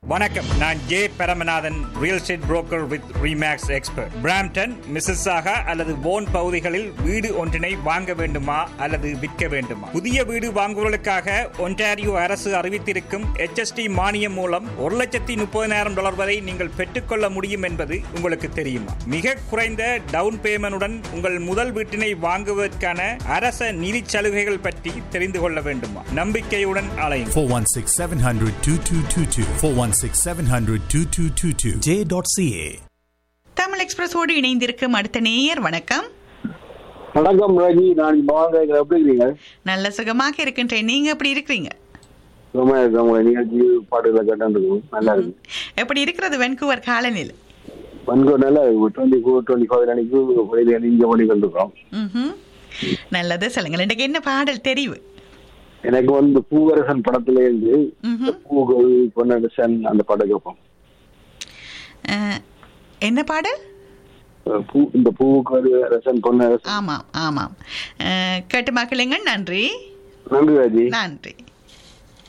வணக்கம் நான் J Paramanathan real estate broker with REMAX expert Brampton Mississauga அல்லது போன் பகுதிகளில் வீடு ஒன்றினை வாங்க வேண்டுமா அல்லது விற்க வேண்டுமா புதிய வீடு வாங்குவதற்காக ஒன்டாரியோ அரசு அறிவித்திருக்கும் HST மானியம் மூலம் ஒரு லட்சத்தி முப்பதினாயிரம் டாலர் வரை நீங்கள் பெற்றுக்கொள்ள முடியும் என்பது உங்களுக்கு தெரியுமா மிக குறைந்த டவுன் பேமெண்டுடன் உங்கள் முதல் வீட்டினை வாங்குவதற்கான அரச நிதி சலுகைகள் பற்றி தெரிந்து கொள்ள வேண்டுமா நம்பிக்கையுடன் அலையும் 416 700 2222. 416 700 2222. J.ca. தமிழ் எக்ஸ்பிரஸோடு இணைந்திருக்கும் அடுத்த நேயர் வணக்கம் வணக்கம் ராஜி நான் பவான் கேட்கிறேன் எப்படி இருக்கீங்க நல்ல சுகமாக இருக்கின்றேன் நீங்க எப்படி இருக்கிறீங்க சும்மா இருக்கேன் உங்களை நிகழ்ச்சி பாட்டுகளை கேட்டான் நல்லா இருக்கு எப்படி இருக்கிறது வென்கூவர் காலநிலை வன்கோ நல்லா இருக்கு டுவெண்ட்டி ஃபோர் டுவெண்ட்டி ஃபைவ் அன்னைக்கு வெளியே இங்கே பண்ணி கொண்டிருக்கோம் ம்ஹும். நல்லது சொல்லுங்கள் இன்றைக்கு என்ன பாடல் தெரிவு எனக்கு வந்து பூவரசன் படத்துல இருந்து ம்ஹும். இந்த பூகள் பொன்னரசன் அந்த படம் கேட்போம் அஹ், என்ன பாடல் அஹ் பூ இந்த பூவுக்கு ஒரு ரசன் பொன்னரசன் ஆமாம் ஆமாம் அஹ், கேட்டு மக்களுங்க நன்றி நன்றி ராஜி நன்றி